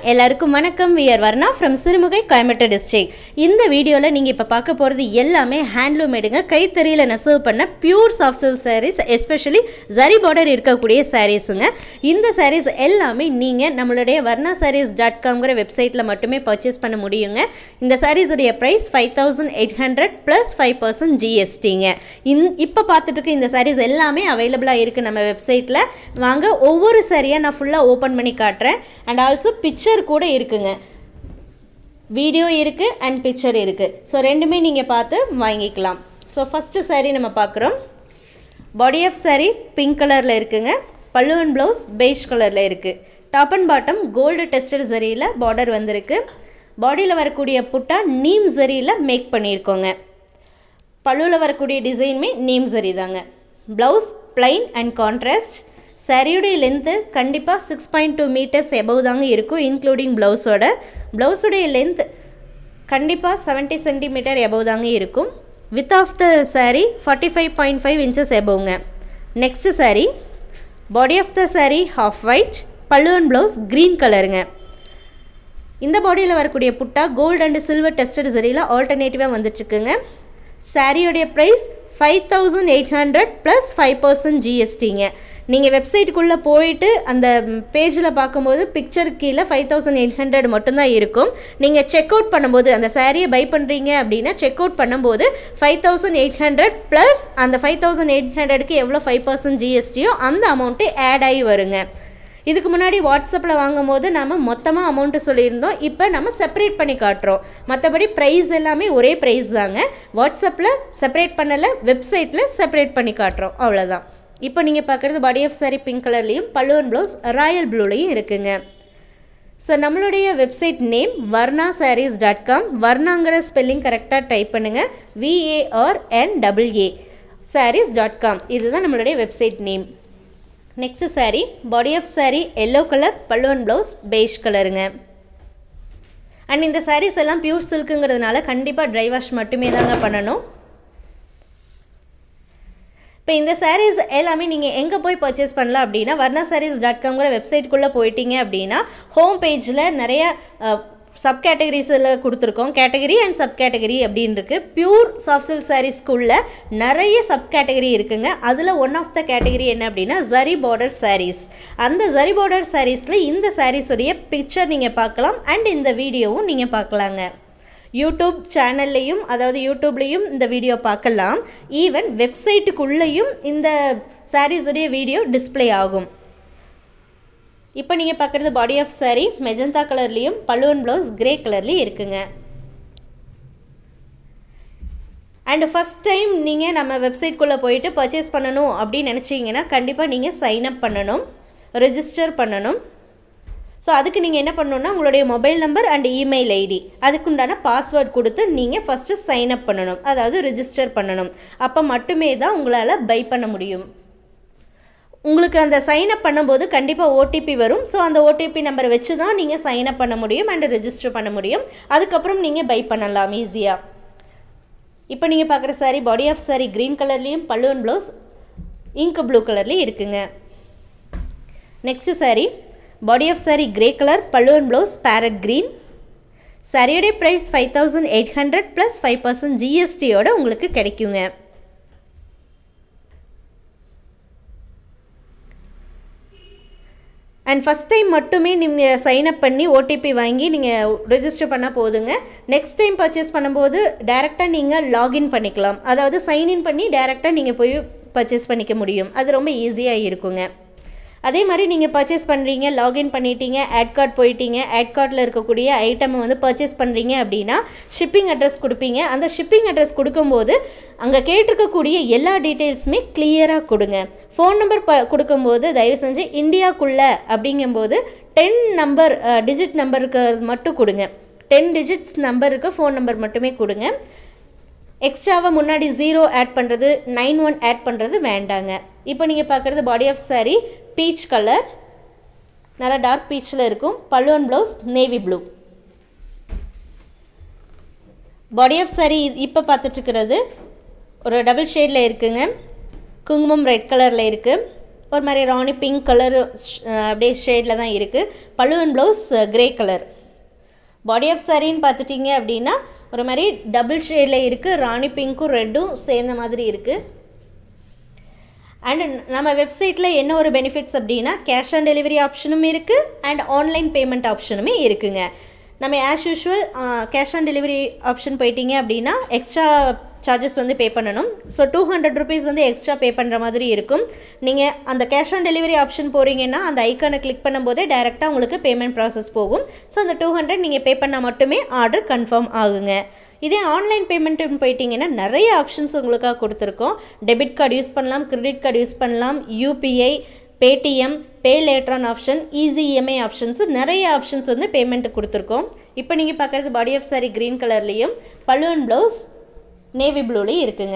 எல்லாருக்கும் வணக்கம் we're Varna from Sirumugai Coimbatore district இந்த வீடியோவில் நீங்கள் இப்போ பார்க்க போகிறது எல்லாமே ஹேண்ட்லூம் எடுங்க கைத்தறியில் நெசவு பண்ண pure soft silk sarees especially zari border இருக்கக்கூடிய சாரீஸுங்க இந்த சாரீஸ் எல்லாமே நீங்கள் நம்மளுடைய வர்ணா சாரீஸ் டாட் காம்ங்கிற வெப்சைட்டில் மட்டுமே பர்ச்சேஸ் பண்ண முடியுங்க இந்த சாரீஸுடைய price five thousand eight hundred plus five percent ஜிஎஸ்டிங்க இன் இப்போ பார்த்துட்டு இருக்க இந்த சாரீஸ் எல்லாமே அவைலபிளாக இருக்குது நம்ம வெப்சைட்டில் வாங்க ஒவ்வொரு சாரியாக நான் ஃபுல்லாக ஓப்பன் பண்ணி காட்டுறேன் அண்ட் ஆல்சோ பிக்சர் கூட இருக்குங்க வீடியோ இருக்குது அண்ட் பிக்சர் இருக்குது ஸோ ரெண்டுமே நீங்கள் பார்த்து வாங்கிக்கலாம் ஸோ ஃபஸ்ட்டு saree நம்ம பார்க்குறோம் பாடி ஆஃப் saree பிங்க் கலரில் இருக்குங்க பல்லு அண்ட் ப்ளவுஸ் பெய்ஜ் கலரில் இருக்குது top and bottom gold tested சரியில் பார்டர் வந்திருக்கு பாடியில் வரக்கூடிய புட்டா நீம் சரியில் மேக் பண்ணியிருக்கோங்க பல்லுவில் வரக்கூடிய டிசைனுமே நீம் சரி தாங்க ப்ளவுஸ் பிளைன் அண்ட் கான்ட்ராஸ்ட் சாரியுடைய லென்த்து கண்டிப்பாக six point two meters above தாங்க இருக்கும் இன்க்ளூடிங் ப்ளவுஸோட ப்ளவுஸுடைய லென்த் கண்டிப்பாக செவன்ட்டி சென்டிமீட்டர் எபவ் தாங்க இருக்கும் width of the saree forty five point five inches எபவுங்க next saree body of the saree half white pallu and blouse green கலருங்க இந்த பாடியில் வரக்கூடிய butta gold and silver tested சரியில் ஆல்டர்னேட்டிவாக வந்துட்டுருக்குங்க சாரியோடைய price five thousand eight hundred plus five percent ஜிஎஸ்டிங்க நீங்கள் வெப்சைட்டுக்குள்ளே போயிட்டு அந்த பேஜில் பார்க்கும்போது பிக்சர் கீழே ஃபைவ் தௌசண்ட் எயிட் ஹண்ட்ரட் மட்டும்தான் இருக்கும் நீங்கள் செக் அவுட் பண்ணும்போது அந்த சாரியை பை பண்ணுறீங்க அப்படின்னா செக் அவுட் பண்ணும்போது five thousand eight hundred plus அந்த ஃபைவ் தௌசண்ட் எயிட் ஹண்ட்ரடுக்கு எவ்வளோ ஃபைவ் பர்சன்ட் ஜிஎஸ்டியோ அந்த அமௌண்ட்டு ஆட் ஆகி வருங்க இதுக்கு முன்னாடி வாட்ஸ்அப்பில் வாங்கும்போது நம்ம மொத்தமாக அமௌண்ட்டு சொல்லியிருந்தோம் இப்போ நம்ம செப்பரேட் பண்ணி காட்டுறோம் மற்றபடி ப்ரைஸ் எல்லாமே ஒரே ப்ரைஸ் தாங்க வாட்ஸ்அப்பில் செப்பரேட் பண்ணலை வெப்சைட்டில் செப்பரேட் பண்ணி காட்டுறோம் அவ்வளோதான் இப்போ நீங்கள் பார்க்குறது பாடி ஆஃப் சாரி பிங்க் கலர்லேயும் பல்லுவன் ப்ளவுஸ் ராயல் ப்ளூலையும் இருக்குங்க ஸோ நம்மளுடைய website name Varna sarees dot com வர்ணாங்கிற ஸ்பெல்லிங் கரெக்டாக டைப் பண்ணுங்கள் V A R N double A sarees dot com இதுதான் நம்மளுடைய website name next saree body of saree yellow colour பல்லுவன் ப்ளவுஸ் பெய்ஜ் கலருங்க அண்ட் இந்த sarees எல்லாம் பியூர் சில்க்குங்கிறதுனால கண்டிப்பாக ட்ரை வாஷ் மட்டுமே தாங்க பண்ணணும் இப்போ இந்த sarees எல்லாமே நீங்கள் எங்கே போய் பர்ச்சேஸ் பண்ணலாம் அப்படின்னா வர்ணா sarees டாட் காம்ங்கிற வெப்சைட்குள்ளே போயிட்டீங்க அப்படின்னா ஹோம் பேஜில் நிறைய சப் கேட்டகரிஸில் கொடுத்துருக்கோம் கேட்டகரி அண்ட் சப் கேட்டகரி அப்படின்னு இருக்கு பியூர் சாஃப்ட் சில்க் சாரீஸ்க்குள்ள நிறைய சப் கேட்டகரி இருக்குங்க அதில் ஒன் ஆஃப் த கேட்டகரி என்ன அப்படின்னா ஜரி பார்டர் சாரீஸ் அந்த ஜரி பார்டர் சாரீஸில் இந்த சாரீஸுடைய பிக்சர் நீங்கள் பார்க்கலாம் அண்ட் இந்த வீடியோவும் நீங்கள் பார்க்கலாங்க யூடியூப் சேனல்லையும் அதாவது யூடியூப்லேயும் இந்த வீடியோ பார்க்கலாம் ஈவன் வெப்சைட்டுக்குள்ளேயும் இந்த சாரீஸுடைய வீடியோ டிஸ்ப்ளே ஆகும் இப்போ நீங்கள் பார்க்குறது பாடி ஆஃப் saree மெஜந்தா கலர்லேயும் பல்லுவன் ப்ளவுஸ் கிரே கலர்லேயும் இருக்குங்க அண்டு ஃபஸ்ட் டைம் நீங்கள் நம்ம வெப்சைட்குள்ளே போயிட்டு பர்ச்சேஸ் பண்ணணும் அப்படின்னு நினச்சிங்கன்னா கண்டிப்பாக நீங்கள் சைன் அப் பண்ணணும் ரெஜிஸ்டர் பண்ணணும் ஸோ அதுக்கு நீங்கள் என்ன பண்ணணுன்னா உங்களுடைய mobile number and email ID அதுக்குண்டான பாஸ்வேர்ட் கொடுத்து நீங்கள் ஃபஸ்ட்டு சைன் அப் பண்ணணும் அதாவது ரிஜிஸ்டர் பண்ணணும் அப்போ மட்டுமே தான் உங்களால் பை பண்ண முடியும் உங்களுக்கு அந்த சைன் அப் பண்ணும்போது கண்டிப்பாக ஓடிபி வரும் ஸோ அந்த ஓடிபி நம்பரை வச்சு தான் நீங்கள் சைன் அப் பண்ண முடியும் அண்ட் ரெஜிஸ்டர் பண்ண முடியும் அதுக்கப்புறம் நீங்கள் பை பண்ணலாம் ஈஸியாக இப்போ நீங்கள் பார்க்குற saree body of saree green கலர்லேயும் பல்லுவன் ப்ளவுஸ் இங்க் ப்ளூ கலர்லேயும் இருக்குங்க next saree body of saree grey colour பல்லுவன் ப்ளவுஸ் பேரட் க்ரீன் சாரியோடைய price five thousand eight hundred plus five percent ஜிஎஸ்டியோட உங்களுக்கு கிடைக்குங்க அண்ட் ஃபஸ்ட் டைம் மட்டுமே நீங்கள் சைன் அப் பண்ணி ஓடிபி வாங்கி நீங்கள் ரெஜிஸ்டர் பண்ணால் போதுங்க நெக்ஸ்ட் டைம் பர்ச்சேஸ் பண்ணும்போது டேரெக்டாக நீங்கள் லாகின் பண்ணிக்கலாம் அதாவது சைன்இன் பண்ணி டேரெக்டாக நீங்கள் போய் பர்ச்சேஸ் பண்ணிக்க முடியும் அது ரொம்ப ஈஸியாக இருக்குங்க அதே மாதிரி நீங்கள் பர்ச்சேஸ் பண்ணுறீங்க லாகின் பண்ணிட்டீங்க ஆட் கார்ட் போயிட்டீங்க ஆட் கார்டில் இருக்கக்கூடிய ஐட்டமை வந்து பர்ச்சேஸ் பண்ணுறீங்க அப்படின்னா ஷிப்பிங் அட்ரஸ் கொடுப்பீங்க அந்த ஷிப்பிங் அட்ரஸ் கொடுக்கும்போது அங்கே கேட்டிருக்கக்கூடிய எல்லா டீட்டெயில்ஸுமே கிளியராக கொடுங்க ஃபோன் நம்பர் ப கொடுக்கும்போது தயவு செஞ்சு இந்தியாக்குள்ளே அப்படிங்கும்போது டென் நம்பர் டிஜிட் நம்பருக்கு மட்டும் கொடுங்க டென் டிஜிட்ஸ் நம்பருக்கு ஃபோன் நம்பர் மட்டுமே கொடுங்க எக்ஸ்ட்ராவாக முன்னாடி ஜீரோ ஆட் பண்ணுறது நைன் ஒன் ஆட் பண்ணுறது வேண்டாங்க இப்போ நீங்கள் பார்க்குறது body of saree peach colour நல்லா டார்க் பீச்சில் இருக்கும் பல்லுவன் blouse navy blue body of saree இப்போ பார்த்துட்ருக்கிறது ஒரு டபுள் ஷேடில் இருக்குங்க குங்குமம் ரெட் கலரில் இருக்குது ஒரு மாதிரி ராணி பிங்க் கலரு அப்படியே ஷேடில் தான் இருக்குது பல்லு and blouse grey colour body of சாரின்னு பார்த்துட்டிங்க அப்படின்னா ஒரு மாதிரி டபுள் ஷேடில் இருக்குது ராணி பிங்க்கும் ரெட்டும் சேர்ந்த மாதிரி இருக்குது அண்ட் நம்ம வெப்சைட்டில் என்ன ஒரு பெனிஃபிட்ஸ் அப்படின்னா கேஷ் ஆன் டெலிவரி ஆப்ஷனும் இருக்குது அண்ட் ஆன்லைன் பேமெண்ட் ஆப்ஷனுமே இருக்குங்க நம்ம as usual cash on delivery option போயிட்டீங்க அப்படின்னா எக்ஸ்ட்ரா சார்ஜஸ் வந்து பே பண்ணணும் ஸோ டூ ஹண்ட்ரட் ருபீஸ் வந்து எக்ஸ்ட்ரா பே பண்ணுற மாதிரி இருக்கும் நீங்கள் அந்த கேஷ் ஆன் டெலிவரி ஆப்ஷன் போகிறீங்கன்னா அந்த ஐக்கானை கிளிக் பண்ணும்போதே டேரெக்டாக உங்களுக்கு பேமெண்ட் ப்ராசஸ் போகும் ஸோ அந்த டூ ஹண்ட்ரட் நீங்கள் பே பண்ணால் மட்டுமே ஆர்டர் கன்ஃபார்ம் ஆகுங்க இதே ஆன்லைன் பேமெண்ட்டுன்னு போயிட்டீங்கன்னா நிறைய ஆப்ஷன்ஸ் உங்களுக்காக கொடுத்துருக்கோம் டெபிட் கார்டு யூஸ் பண்ணலாம் கிரெடிட் கார்டு யூஸ் பண்ணலாம் UPI Paytm pay later on option easy EMI options நிறைய ஆப்ஷன்ஸ் வந்து பேமெண்ட்டு கொடுத்துருக்கோம் இப்போ நீங்கள் பார்க்குறது பாடி ஆஃப் சாரி க்ரீன் கலர்லேயும் பல்லுவன் ப்ளவுஸ் நேவி ப்ளூலேயும் இருக்குங்க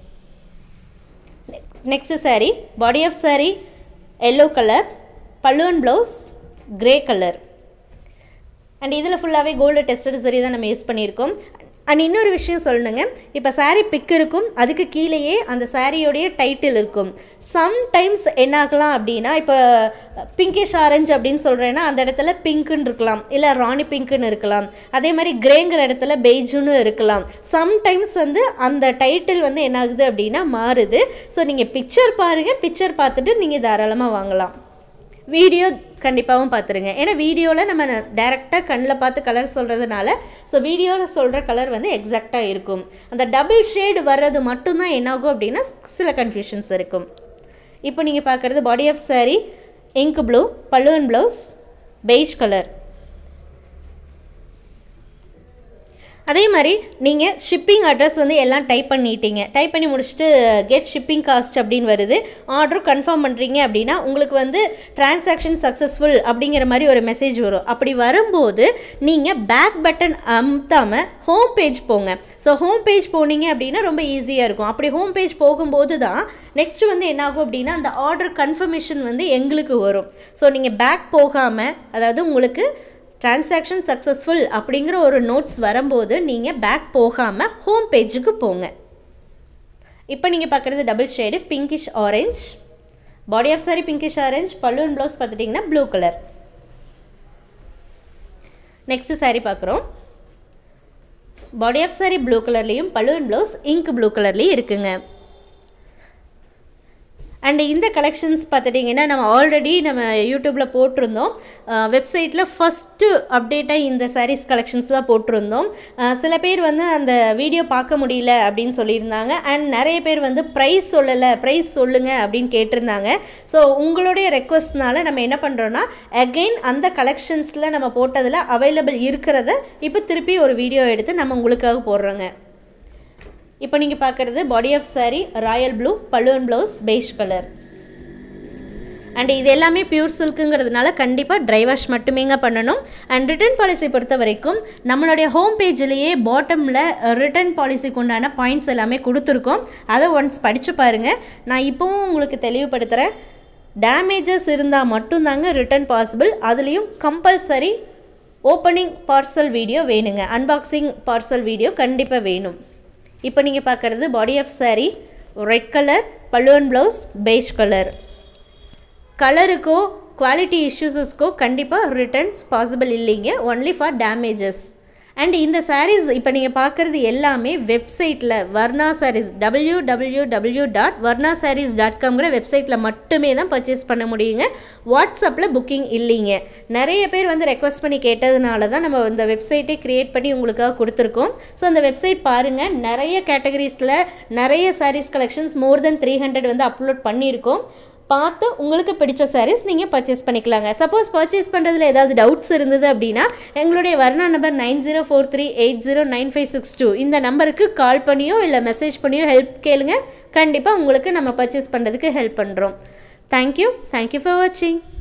next saree body of saree yellow colour பல்லுவன் ப்ளவுஸ் க்ரே கலர் அண்ட் இதில் ஃபுல்லாகவே கோல்டு டெஸ்டட் சரி தான் நம்ம யூஸ் பண்ணியிருக்கோம் அண்ட் இன்னொரு விஷயம் சொல்லணுங்க இப்போ சாரீ பிக் இருக்கும் அதுக்கு கீழேயே அந்த சாரியோடைய டைட்டில் இருக்கும் சம்டைம்ஸ் என்ன ஆகலாம் அப்படின்னா இப்போ பிங்கிஷ் ஆரஞ்சு அப்படின்னு சொல்கிறேன்னா அந்த இடத்துல பிங்க்குன்னு இருக்கலாம் இல்லை ராணி பிங்க்குன்னு இருக்கலாம் அதே மாதிரி கிரேங்கிற இடத்துல பெய்ஜுன்னு இருக்கலாம் சம்டைம்ஸ் வந்து அந்த டைட்டில் வந்து என்ன ஆகுது அப்படின்னா மாறுது ஸோ நீங்கள் பிக்சர் பாருங்கள் பிக்சர் பார்த்துட்டு நீங்கள் தாராளமாக வாங்கலாம் வீடியோ கண்டிப்பாகவும் பார்த்துருங்க ஏன்னா வீடியோவில் நம்ம டேரெக்டாக கண்ணில் பார்த்து கலர் சொல்கிறதுனால ஸோ வீடியோவில் சொல்கிற கலர் வந்து எக்ஸாக்டாக இருக்கும் அந்த டபுள் ஷேடு வர்றது மட்டும்தான் என்னாகும் அப்படின்னா சில கன்ஃபியூஷன்ஸ் இருக்கும் இப்போ நீங்கள் பார்க்குறது body of saree ink blue பல்லுவன் ப்ளவுஸ் பெய்ஜ் கலர் அதே மாதிரி நீங்கள் ஷிப்பிங் அட்ரஸ் வந்து எல்லாம் டைப் பண்ணிட்டீங்க டைப் பண்ணி முடிச்சுட்டு கெட் ஷிப்பிங் காஸ்ட் அப்படின்னு வருது ஆர்டரும் கன்ஃபார்ம் பண்ணுறீங்க அப்படின்னா உங்களுக்கு வந்து டிரான்சாக்ஷன் சக்ஸஸ்ஃபுல் அப்படிங்கிற மாதிரி ஒரு மெசேஜ் வரும் அப்படி வரும்போது நீங்கள் பேக் பட்டன் அமுத்தாமல் ஹோம் பேஜ் போங்க ஸோ ஹோம் பேஜ் போனீங்க அப்படின்னா ரொம்ப ஈஸியாக இருக்கும் அப்படி ஹோம் பேஜ் போகும்போது தான் நெக்ஸ்ட் வந்து என்னாகும் அப்படின்னா அந்த ஆர்டர் கன்ஃபர்மேஷன் வந்து எங்களுக்கு வரும் ஸோ நீங்கள் பேக் போகாமல் அதாவது உங்களுக்கு டிரான்சாக்ஷன் சக்ஸஸ்ஃபுல் அப்படிங்கிற ஒரு நோட்ஸ் வரும்போது நீங்கள் பேக் போகாமல் ஹோம் பேஜுக்கு போங்க இப்போ நீங்கள் பார்க்குறது double shade pinkish orange body of saree pinkish orange பல்லுவன் ப்ளவுஸ் பார்த்துட்டிங்கன்னா ப்ளூ கலர் நெக்ஸ்ட் சாரி பார்க்குறோம் பாடி ஆஃப் சாரி ப்ளூ கலர்லேயும் பல்லுவன் ப்ளவுஸ் இங்க் ப்ளூ கலர்லேயும் இருக்குங்க அண்ட் இந்த கலெக்ஷன்ஸ் பார்த்துட்டிங்கன்னா நம்ம ஆல்ரெடி நம்ம யூடியூப்பில் போட்டிருந்தோம் வெப்சைட்டில் ஃபஸ்ட்டு அப்டேட்டாக இந்த சாரீஸ் கலெக்ஷன்ஸ் தான் போட்டிருந்தோம் சில பேர் வந்து அந்த வீடியோ பார்க்க முடியல அப்படின்னு சொல்லியிருந்தாங்க அண்ட் நிறைய பேர் வந்து ப்ரைஸ் சொல்லலை ப்ரைஸ் சொல்லுங்கள் அப்படின்னு கேட்டிருந்தாங்க ஸோ உங்களுடைய ரெக்வஸ்ட்னால நம்ம என்ன பண்ணுறோன்னா அகெயின் அந்த கலெக்ஷன்ஸில் நம்ம போட்டதில் அவைலபிள் இருக்கிறத இப்போ திருப்பி ஒரு வீடியோ எடுத்து நம்ம உங்களுக்காக போடுறோங்க இப்போ நீங்கள் பார்க்குறது body of saree royal blue பல்லுவன் ப்ளவுஸ் பெய்ஷ் கலர் அண்ட் இது எல்லாமே பியூர் சில்க்குங்கிறதுனால கண்டிப்பாக ட்ரை வாஷ் மட்டுமேங்க பண்ணணும் அண்ட் ரிட்டர்ன் பாலிசி பொறுத்த வரைக்கும் நம்மளுடைய ஹோம் பேஜ்லேயே பாட்டமில் ரிட்டர்ன் பாலிசிக்கு உண்டான பாயிண்ட்ஸ் எல்லாமே கொடுத்துருக்கோம் அதை ஒன்ஸ் படித்து பாருங்கள் நான் இப்போவும் உங்களுக்கு தெளிவுபடுத்துகிறேன் டேமேஜஸ் இருந்தால் மட்டும்தாங்க ரிட்டர்ன் பாசிபிள் அதுலேயும் கம்பல்சரி ஓப்பனிங் பார்சல் வீடியோ வேணுங்க அன்பாக்சிங் பார்சல் வீடியோ கண்டிப்பாக வேணும் இப்போ நீங்கள் பார்க்குறது body of saree red colour பல்லுவன் ப்ளவுஸ் பெய்ஜ் கலர் கலருக்கோ குவாலிட்டி இஷ்யூஸஸ்க்கோ கண்டிப்பாக ரிட்டர்ன் பாசிபிள் இல்லைங்க ஒன்லி ஃபார் டேமேஜஸ் அண்ட் இந்த சாரீஸ் இப்போ நீங்கள் பார்க்குறது எல்லாமே வெப்சைட்டில் Varna sarees W W W dot Varna sarees dot காம்ங்கிற வெப்சைட்டில் மட்டுமே தான் பர்ச்சேஸ் பண்ண முடியுங்க வாட்ஸ்அப்பில் புக்கிங் இல்லைங்க நிறைய பேர் வந்து ரெக்வஸ்ட் பண்ணி கேட்டதுனால தான் நம்ம இந்த வெப்சைட்டே க்ரியேட் பண்ணி உங்களுக்காக கொடுத்துருக்கோம் ஸோ அந்த வெப்சைட் பாருங்கள் நிறைய கேட்டகரிஸில் நிறைய sarees collections more then three hundred வந்து அப்லோட் பண்ணியிருக்கோம் பார்த்து உங்களுக்கு பிடிச்ச சாரீஸ் நீங்கள் பர்ச்சேஸ் பண்ணிக்கலாங்க சப்போஸ் பர்ச்சேஸ் பண்ணுறதுல ஏதாவது டவுட்ஸ் இருந்தது அப்படின்னா எங்களுடைய Varna number nine zero four three eight zero nine five six two இந்த நம்பருக்கு கால் பண்ணியோ இல்லை மெசேஜ் பண்ணியோ ஹெல்ப் கேளுங்க கண்டிப்பாக உங்களுக்கு நம்ம பர்ச்சேஸ் பண்ணுறதுக்கு ஹெல்ப் பண்ணுறோம் தேங்க்யூ தேங்க்யூ ஃபார் வாட்சிங்